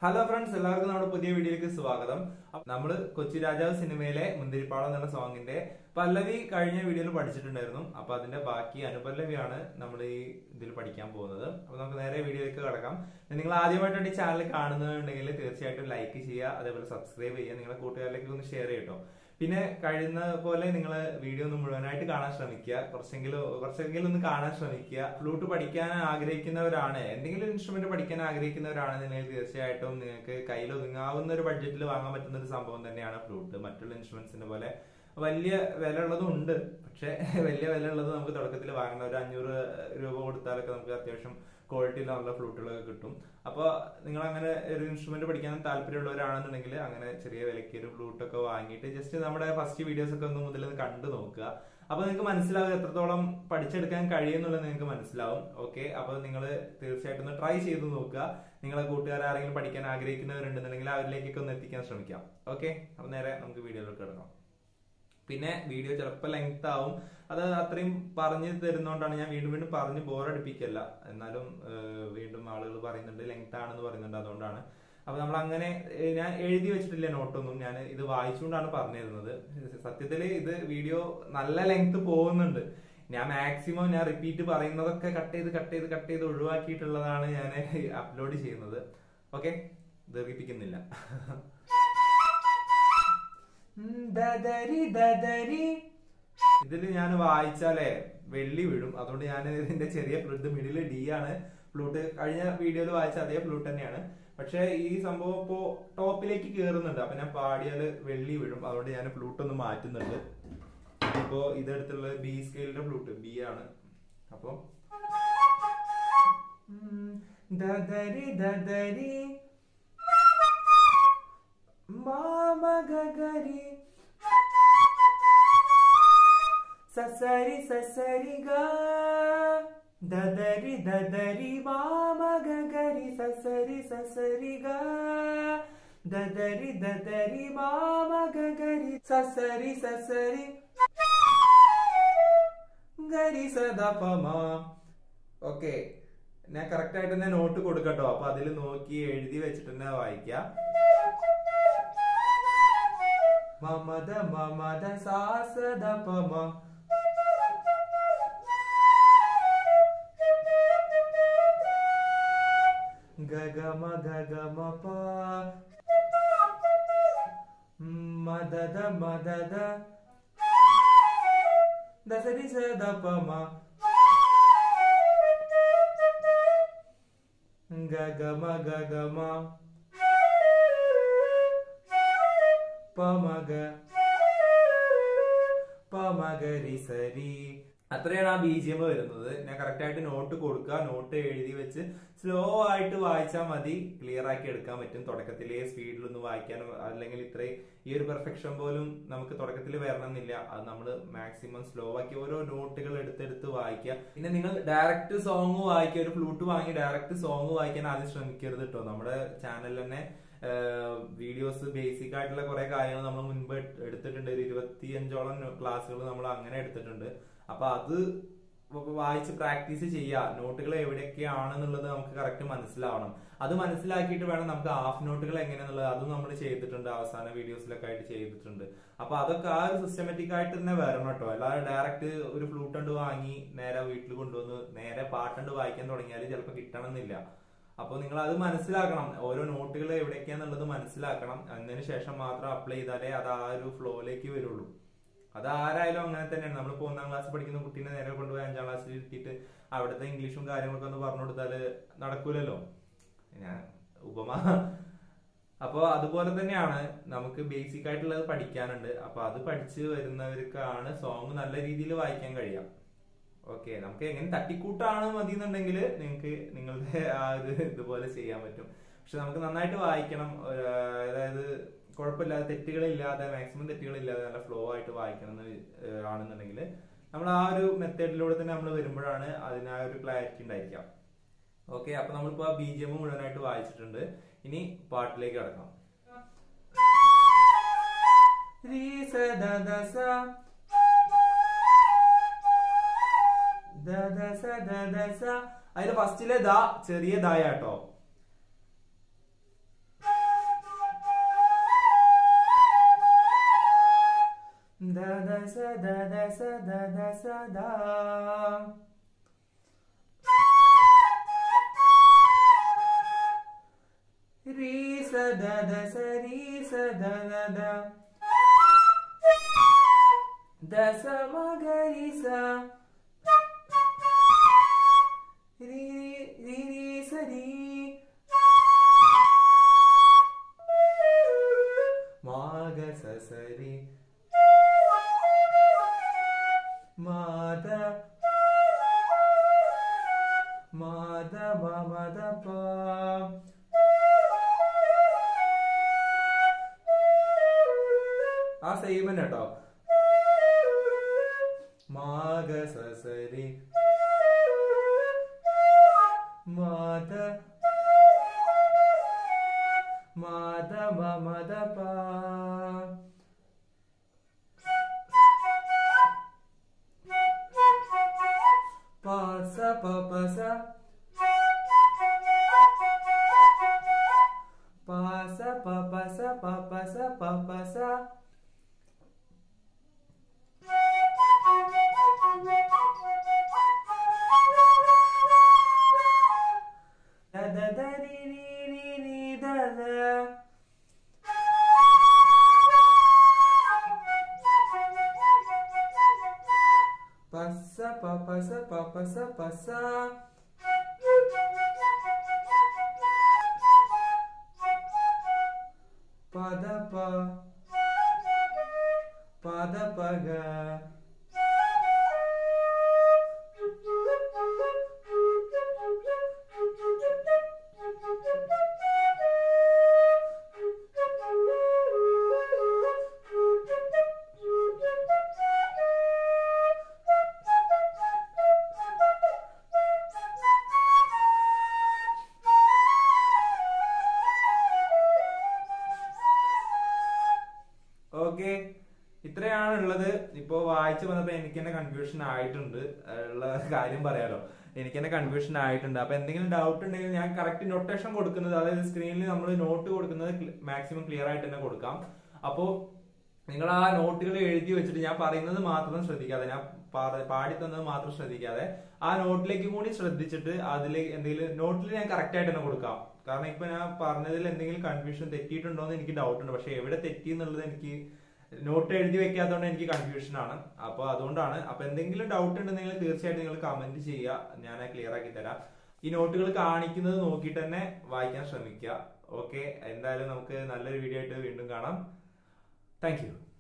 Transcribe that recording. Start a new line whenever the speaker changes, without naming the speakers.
Hello friends എല്ലാവർക്കും നമ്മുടെ പുതിയ വീഡിയോയിലേക്ക് സ്വാഗതം അപ്പൊ നമ്മള് കൊച്ചി രാജാവ് സിനിമയിലെ മുന്തിരിപ്പാളം എന്നുള്ള സോങ്ങിന്റെ പല്ലവി കഴിഞ്ഞ വീഡിയോയിൽ പഠിച്ചിട്ടുണ്ടായിരുന്നു അപ്പൊ അതിന്റെ ബാക്കി അനുപല്ലവിയാണ് നമ്മൾ ഈ ഇതിൽ പഠിക്കാൻ പോകുന്നത് അപ്പൊ നമുക്ക് നേരെ വീഡിയോയിലേക്ക് കടക്കാം നിങ്ങൾ ആദ്യമായിട്ടാണ് ഈ ചാനൽ കാണുന്നുണ്ടെങ്കിൽ തീർച്ചയായിട്ടും ലൈക്ക് ചെയ്യുക അതേപോലെ സബ്സ്ക്രൈബ് ചെയ്യുക നിങ്ങളുടെ കൂട്ടുകാരിലേക്ക് ഒന്ന് ഷെയർ ചെയ്യട്ടോ പിന്നെ കഴിയുന്ന പോലെ നിങ്ങൾ വീഡിയോ ഒന്ന് മുഴുവനായിട്ട് കാണാൻ ശ്രമിക്കുക കുറച്ചെങ്കിലും കുറച്ചെങ്കിലും ഒന്ന് കാണാൻ ശ്രമിക്കുക ഫ്ലൂട്ട് പഠിക്കാൻ ആഗ്രഹിക്കുന്നവരാണ് എന്തെങ്കിലും ഇൻസ്ട്രുമെന്റ് പഠിക്കാൻ ആഗ്രഹിക്കുന്നവരാണെന്നുണ്ടെങ്കിൽ തീർച്ചയായിട്ടും നിങ്ങൾക്ക് കയ്യിൽ ഒതുങ്ങാവുന്ന ഒരു ബഡ്ജറ്റിൽ വാങ്ങാൻ പറ്റുന്ന ഒരു സംഭവം തന്നെയാണ് ഫ്ലൂട്ട് മറ്റുള്ള ഇൻസ്ട്രുമെന്റ്സിന്റെ പോലെ വലിയ വില ഉള്ളതും ഉണ്ട് പക്ഷെ വലിയ വില ഉള്ളത് നമുക്ക് തുടക്കത്തിൽ വാങ്ങുന്ന ഒരു അഞ്ഞൂറ് രൂപ കൊടുത്താലൊക്കെ നമുക്ക് അത്യാവശ്യം ക്വാളിറ്റിയിൽ നല്ല ഫ്ലൂട്ടുകളൊക്കെ കിട്ടും അപ്പോൾ നിങ്ങൾ അങ്ങനെ ഒരു ഇൻസ്ട്രുമെന്റ് പഠിക്കാൻ താല്പര്യമുള്ളവരാണെന്നുണ്ടെങ്കിൽ അങ്ങനെ ചെറിയ വിലയ്ക്ക് ഒരു ഫ്ലൂട്ടൊക്കെ വാങ്ങിയിട്ട് ജസ്റ്റ് നമ്മുടെ ഫസ്റ്റ് വീഡിയോസ് ഒക്കെ ഒന്ന് മുതൽ ഒന്ന് കണ്ടു നോക്കുക അപ്പൊ നിങ്ങൾക്ക് മനസ്സിലാവും എത്രത്തോളം പഠിച്ചെടുക്കാൻ കഴിയുമെന്നുള്ളത് നിങ്ങൾക്ക് മനസ്സിലാവും ഓക്കെ അപ്പൊ നിങ്ങൾ തീർച്ചയായിട്ടും ഒന്ന് ട്രൈ ചെയ്ത് നോക്കുക നിങ്ങളെ കൂട്ടുകാർ ആരെങ്കിലും പഠിക്കാൻ ആഗ്രഹിക്കുന്നവരുണ്ടെന്നുണ്ടെങ്കിൽ അവരിലേക്കൊക്കെ ഒന്ന് എത്തിക്കാൻ ശ്രമിക്കാം ഓക്കെ അപ്പൊ നേരെ നമുക്ക് വീഡിയോയിലോട്ട് കിടക്കാം പിന്നെ വീഡിയോ ചിലപ്പോൾ ലെങ്ത് ആവും അത് അത്രയും പറഞ്ഞു തരുന്നോണ്ടാണ് ഞാൻ വീണ്ടും വീണ്ടും പറഞ്ഞ് ബോറടിപ്പിക്കല്ല എന്നാലും ഏഹ്, വീണ്ടും ആളുകൾ പറയുന്നുണ്ട് ലെങ്ത് ആണെന്ന് പറയുന്നുണ്ട് അതുകൊണ്ടാണ് അപ്പൊ നമ്മൾ അങ്ങനെ ഏഹ്, ഞാൻ എഴുതി വെച്ചിട്ടില്ല നോട്ടൊന്നും ഞാൻ ഇത് വായിച്ചുകൊണ്ടാണ് പറഞ്ഞു തരുന്നത് സത്യത്തിൽ ഇത് വീഡിയോ നല്ല ലെങ്ത് പോകുന്നുണ്ട് ഞാൻ മാക്സിമം ഞാൻ റിപ്പീറ്റ് പറയുന്നതൊക്കെ കട്ട് ചെയ്ത് കട്ട് ചെയ്ത് കട്ട് ചെയ്ത് ഒഴിവാക്കിയിട്ടുള്ളതാണ് ഞാൻ അപ്ലോഡ് ചെയ്യുന്നത് ഓക്കെ ദീർഘിപ്പിക്കുന്നില്ല ഉം, ദദരി ദദരി ഇതിൽ ഞാൻ വായിച്ചാലേ വെള്ളി വീഴും അതുകൊണ്ട് ഞാൻ ഇതിന്റെ ചെറിയ ഫ്ലൂട്ട് മിഡിൽ ഡി ആണ് ഫ്ലൂട്ട് കഴിഞ്ഞ വീഡിയോയിൽ വായിച്ച അതേ ഫ്ലൂട്ട് തന്നെയാണ് പക്ഷെ ഈ സംഭവം ഇപ്പോ ടോപ്പിലേക്ക് കയറുന്നുണ്ട് അപ്പൊ ഞാൻ പാടിയാല് വെള്ളി വീഴും അതുകൊണ്ട് ഞാൻ ഫ്ലൂട്ട് ഒന്ന് മാറ്റുന്നുണ്ട് ഇപ്പോ ഇതെടുത്തുള്ളത് ബി സ്കെയിലിന്റെ ഫ്ലൂട്ട് ബി ആണ് അപ്പൊ ഉം, ദദരി ദദരി മാമ ഗഗരി സസരി സസരി ഗ ദദരി ദദരി മാമ ഗഗരി സസരി സസരി ഗ ദദരി ദദരി മാമ ഗഗരി സസരി സസരി ഗരി സദാ പമ ഓക്കെ ഞാൻ കറക്റ്റ് ആയിട്ട് തന്നെ നോട്ട് കൊടുക്കട്ടോ അപ്പൊ അതിൽ നോക്കി എഴുതി വെച്ചിട്ട് തന്നെ വായിക്കാം മമത മമത സാസദ പമ ഗഗമ ഗഗമ പ മദദ മദദ ദസരി സദ പമ ഗഗമ ഗഗമ പമഗ പമഗരി സരി അത്രയാണ് ആ ബി ജി എം വരുന്നത് ഞാൻ കറക്റ്റ് ആയിട്ട് നോട്ട് കൊടുക്കുക നോട്ട് എഴുതി വെച്ച് സ്ലോ ആയിട്ട് വായിച്ചാൽ മതി ക്ലിയർ ആക്കി എടുക്കാൻ പറ്റും തുടക്കത്തിലെ സ്പീഡിലൊന്നും വായിക്കാനും അല്ലെങ്കിൽ ഇത്രയും ഈ ഒരു പെർഫെക്ഷൻ പോലും നമുക്ക് തുടക്കത്തിൽ വരണമെന്നില്ല അത് നമ്മൾ മാക്സിമം സ്ലോ ആക്കി ഓരോ നോട്ടുകൾ എടുത്തെടുത്ത് വായിക്കുക പിന്നെ നിങ്ങൾ ഡയറക്റ്റ് സോങ് വായിക്കുക ഒരു ഫ്ലൂട്ട് വാങ്ങി ഡയറക്റ്റ് സോങ് വായിക്കാൻ ആദ്യം ശ്രമിക്കരുത് കേട്ടോ നമ്മുടെ ചാനലിൽ തന്നെ വീഡിയോസ് ബേസിക് ആയിട്ടുള്ള കുറെ കാര്യങ്ങൾ നമ്മൾ മുൻപ് എടുത്തിട്ടുണ്ട് ഒരു ഇരുപത്തിയഞ്ചോളം ക്ലാസ്സുകൾ നമ്മൾ അങ്ങനെ എടുത്തിട്ടുണ്ട് അപ്പൊ അത് വായിച്ച് പ്രാക്ടീസ് ചെയ്യുക നോട്ടുകൾ എവിടെയൊക്കെയാണെന്നുള്ളത് നമുക്ക് കറക്റ്റ് മനസ്സിലാവണം അത് മനസ്സിലാക്കിയിട്ട് വേണം നമുക്ക് ഹാഫ് നോട്ടുകൾ എങ്ങനെയാന്നുള്ളത് അതും നമ്മൾ ചെയ്തിട്ടുണ്ട് അവസാന വീഡിയോസിലൊക്കെ ആയിട്ട് ചെയ്തിട്ടുണ്ട് അപ്പൊ അതൊക്കെ ആ ഒരു സിസ്റ്റമാറ്റിക് ആയിട്ട് തന്നെ വരണം കേട്ടോ അല്ലാതെ ഡയറക്റ്റ് ഒരു ഫ്ലൂട്ട് ഉണ്ട് വാങ്ങി നേരെ വീട്ടിൽ കൊണ്ടുവന്ന് നേരെ പാട്ടുണ്ട് വായിക്കാൻ തുടങ്ങിയാൽ ചിലപ്പോൾ കിട്ടണമെന്നില്ല അപ്പോൾ നിങ്ങൾ അത് മനസ്സിലാക്കണം ഓരോ നോട്ടുകൾ എവിടേക്കാന്നുള്ളത് മനസ്സിലാക്കണം അതിന് ശേഷം മാത്രം അപ്ലൈ ചെയ്താലേ അത് ആ ഒരു ഫ്ലോയിലേക്ക് വരുള്ളൂ അത് ആരായാലും അങ്ങനെ തന്നെയാണ് നമ്മളിപ്പോ ഒന്നാം ക്ലാസ് പഠിക്കുന്ന കുട്ടീനെ നേരെ കൊണ്ടുപോയി അഞ്ചാം ക്ലാസ്സിൽ ഇരുത്തിയിട്ട് അവിടുത്തെ ഇംഗ്ലീഷും കാര്യങ്ങളൊക്കെ ഒന്ന് പറഞ്ഞു കൊടുത്താല് നടക്കൂലല്ലോ ഞാൻ ഉപമ അപ്പൊ അതുപോലെ തന്നെയാണ് നമുക്ക് ബേസിക് ആയിട്ടുള്ളത് പഠിക്കാനുണ്ട് അപ്പൊ അത് പഠിച്ച് വരുന്നവർക്കാണ് സോങ് നല്ല രീതിയിൽ വായിക്കാൻ കഴിയാം ഓക്കെ നമുക്ക് എങ്ങനെ തട്ടിക്കൂട്ടാണ് മതി എന്നുണ്ടെങ്കിൽ നിങ്ങൾക്ക് നിങ്ങളുടെ ആ ഒരു ഇതുപോലെ ചെയ്യാൻ പറ്റും പക്ഷെ നമുക്ക് നന്നായിട്ട് വായിക്കണം ഒരു, അതായത് കുഴപ്പമില്ലാതെ തെറ്റുകളില്ലാതെ മാക്സിമം തെറ്റുകളില്ലാതെ നല്ല ഫ്ലോ ആയിട്ട് വായിക്കണം എന്ന് ഏഹ് ആണെന്നുണ്ടെങ്കിൽ നമ്മൾ ആ ഒരു മെത്തേഡിലൂടെ തന്നെ നമ്മൾ വരുമ്പോഴാണ് അതിന് ആ ഒരു ക്ലാരിറ്റി ഉണ്ടായിരിക്കാം ഓക്കെ അപ്പൊ നമ്മളിപ്പോ ആ ബി ജി എം മുഴുവനായിട്ട് വായിച്ചിട്ടുണ്ട് ഇനി പാട്ടിലേക്ക് കടക്കാം രീ സ ദ ദ സ ദ ദ സ ദ ദ സ അതിൽ ഫസ്റ്റിലെ ദ ചെറിയ ദായ കേട്ടോ സ ദ ദ സ ദ ദ സ ദ ರೀ ಸ ದ ದ ಸ ರೀ ಸ ದ ದ ದ ದ ಸ ಮ ಗ ರಿ ಸ ರೀ ರೀ ರೀ ಸ ರೀ ಮ ಗ ಸ ಸ ರಿ ಮ ದ ಮ ದ ಮ ಮ ದ ಪ ആ സെയിം തന്നെ കേട്ടോ മാഗ സസരി മാത മാത മമത പ പസ പപസ പസ പപസ പപസ പപസ Da da da ri ri ri ri da da. Passa pa passa pa passa passa. Pada pa. Pada paga. Okay ഇത്രയാണ് ഉള്ളത് ഇപ്പോ വായിച്ചു വന്നപ്പോ എനിക്ക് തന്നെ കൺഫ്യൂഷൻ ആയിട്ടുണ്ട് ഏഹ് ഉള്ള കാര്യം പറയാലോ എനിക്ക് തന്നെ കൺഫ്യൂഷൻ ആയിട്ടുണ്ട് അപ്പൊ എന്തെങ്കിലും ഡൗട്ട് ഉണ്ടെങ്കിൽ ഞാൻ കറക്റ്റ് നൊട്ടേഷൻ കൊടുക്കുന്നത് അതായത് സ്ക്രീനിൽ നമ്മൾ നോട്ട് കൊടുക്കുന്നത് മാക്സിമം ക്ലിയർ ആയിട്ട് തന്നെ കൊടുക്കാം അപ്പോ നിങ്ങൾ ആ നോട്ടുകൾ എഴുതി വെച്ചിട്ട് ഞാൻ പറയുന്നത് മാത്രം ശ്രദ്ധിക്കാതെ ഞാൻ പാട- പാടി തന്നത് മാത്രം ശ്രദ്ധിക്കാതെ ആ നോട്ടിലേക്ക് കൂടി ശ്രദ്ധിച്ചിട്ട് അതിൽ എന്തെങ്കിലും നോട്ടിൽ ഞാൻ കറക്റ്റ് ആയിട്ട് തന്നെ കൊടുക്കാം കാരണം ഇപ്പൊ ഞാൻ പറഞ്ഞതിൽ എന്തെങ്കിലും കൺഫ്യൂഷൻ തെറ്റിയിട്ടുണ്ടോ എന്ന് എനിക്ക് ഡൗട്ട് ഉണ്ട് പക്ഷെ എവിടെ തെറ്റി എന്നുള്ളത് എനിക്ക് നോട്ട് എഴുതി വെക്കാത്തതുകൊണ്ട് എനിക്ക് കൺഫ്യൂഷൻ ആണ് അപ്പൊ അതുകൊണ്ടാണ് അപ്പൊ എന്തെങ്കിലും ഡൗട്ട് ഉണ്ടെങ്കിൽ തീർച്ചയായിട്ടും നിങ്ങൾ കമന്റ് ചെയ്യുക ഞാൻ ക്ലിയർ ആക്കി തരാം ഈ നോട്ടുകൾ കാണിക്കുന്നത് നോക്കിയിട്ട് തന്നെ വായിക്കാൻ ശ്രമിക്കുക ഓക്കെ എന്തായാലും നമുക്ക് നല്ലൊരു വീഡിയോ ആയിട്ട് വീണ്ടും കാണാം താങ്ക് യു